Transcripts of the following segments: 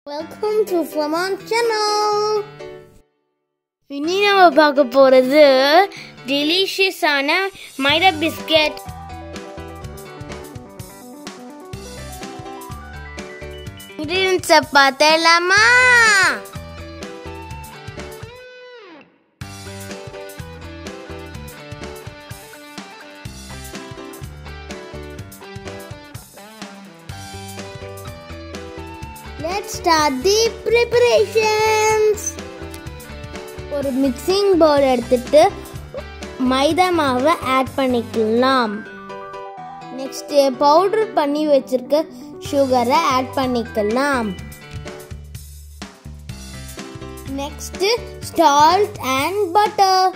Welcome to ஃப்ளமான் channel இனி நம்ம பார்க்க போகிறது டெலிஷியஸான மைதா பிஸ்கெட் இன்க்ரீடியன்ஸை பார்த்தலாமா Let's start the preparations. ஒரு மிக்சிங் பவுல் எடுத்துட்டு மைதா மாவை ஆட் பண்ணிக்கலாம் நெக்ஸ்ட் பவுடர் பண்ணி வச்சிருக்க சுகரை ஆட் பண்ணிக்கலாம் நெக்ஸ்ட் சால்ட் அண்ட் பட்டர்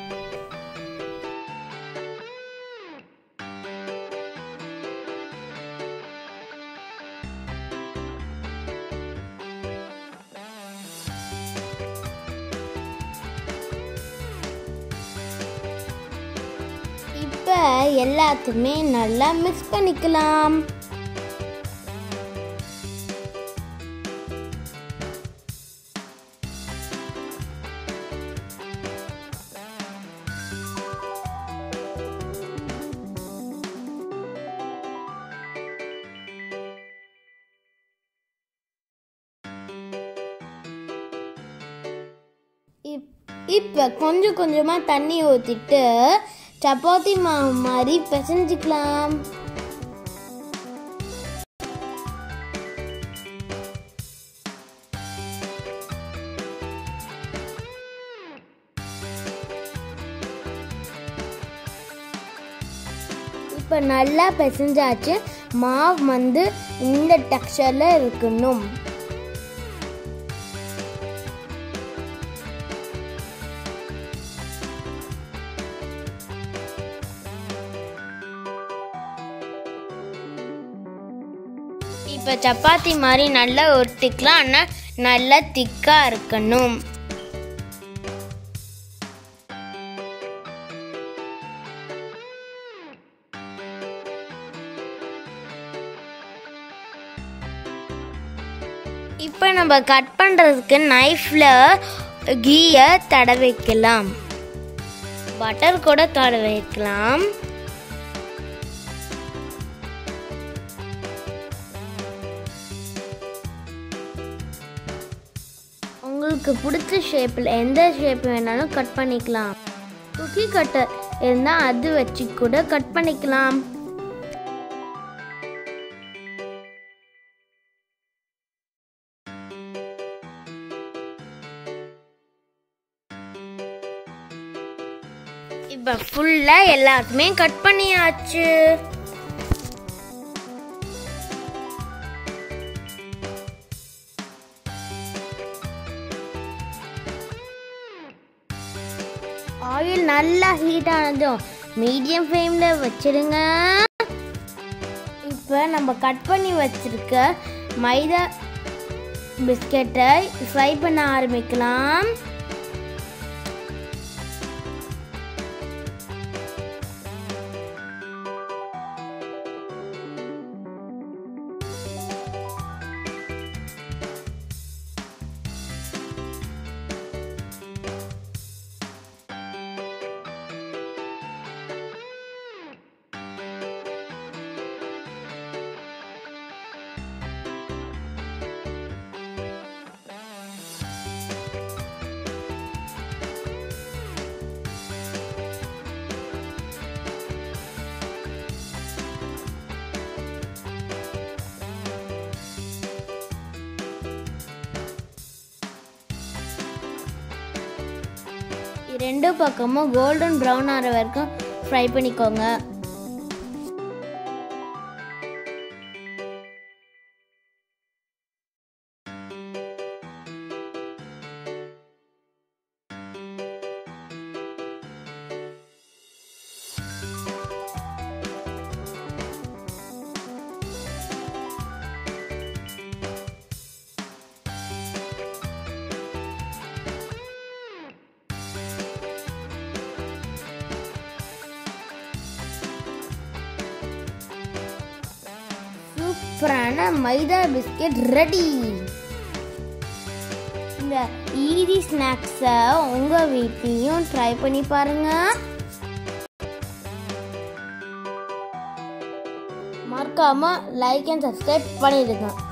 இப்போ எல்லாத்தையுமே நல்லா மிக்ஸ் பண்ணிக்கலாம் இப்போ கொஞ்சம் கொஞ்சமாக தண்ணி ஊற்றிட்டு சப்பாத்தி மாவு மாதிரி பிசைஞ்சுக்கலாம் இப்போ நல்லா பிசைஞ்சாச்சு மாவு வந்து இந்த டெக்ஸ்சரில் இருக்கணும் இப்போ சப்பாத்தி மாதிரி நல்லா ஒட்டிக்கலாம் ஆனால் நல்லா திக்காக இருக்கணும் இப்போ நம்ம கட் பண்ணுறதுக்கு நைஃப்பில் கீயை தடவிக்கலாம் பட்டர் கூட தடவிக்கலாம் உங்களுக்கு பிடிச்ச ஷேப்பில் எந்த ஷேப் வேணாலும் கட் பண்ணிக்கலாம் குக்கி கட்டர் இருந்தால் அது வச்சு கூட கட் பண்ணிக்கலாம் இப்போ ஃபுல்லாக எல்லாத்தையுமே கட் பண்ணியாச்சு ஆயில் நல்லா ஹீட் ஆனதும் மீடியம் ஃப்ளேமில் வச்சிருங்க இப்போ நம்ம கட் பண்ணி வச்சிருக்க மைதா பிஸ்கெட்டை ஃப்ரை பண்ண ஆரம்பிக்கலாம் ரெண்டு பக்கமும் கோல்டன் ப்ரௌன் ஆகிற வரைக்கும் ஃப்ரை பண்ணிக்கோங்க சூப்பரான மைதா பிஸ்கெட் ரெடி இந்த ஈஸி ஸ்நாக்ஸை உங்கள் வீட்லேயும் ட்ரை பண்ணி பாருங்கள் மறக்காமல் லைக் அண்ட் சப்ஸ்கிரைப் பண்ணிடுங்க